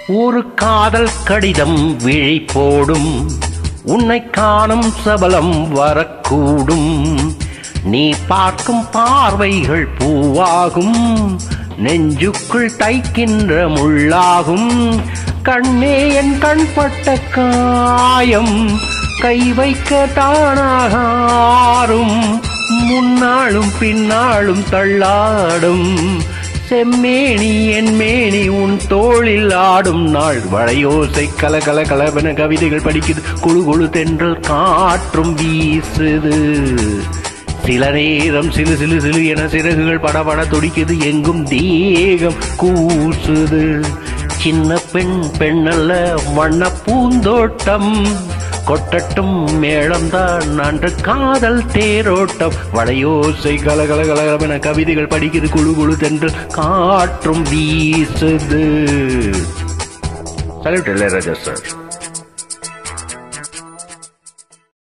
ஒரு காதல் கடிதம் விழி போடும் உன்னை காணும் சபலம் வரக்கூடும் நீ பார்க்கும் பார்வைகள் பூவாகும் நெஞ்சுக்குள் தைக்கின்ற முள்ளாகும் கண்ணே என் கண்பட்ட காயம் கை வைக்க தானாக ஆறும் முன்னாளும் பின்னாளும் தள்ளாடும் செம்மேனி என் மேனி உன் தோளில் ஆடும் நாள் வளையோசை கல கல கலவென கவிதைகள் படிக்குது குழு குழு தென்றல் காற்றும் வீசுது சில நேரம் சிலு சிலு சிலு என சிறகுகள் படபட துடிக்குது எங்கும் தேகம் கூசுது சின்ன பெண் பெண்ணல்ல வண்ண பூந்தோட்டம் கொட்டட்டும் மேளம்தான் அன்று காதல் தேரோட்டம் வளையோசை கலகல கலகலமென கவிதைகள் படிக்குது குழு குழு தென்று காற்றும் வீசுது சல்யூட் இளையராஜா சார்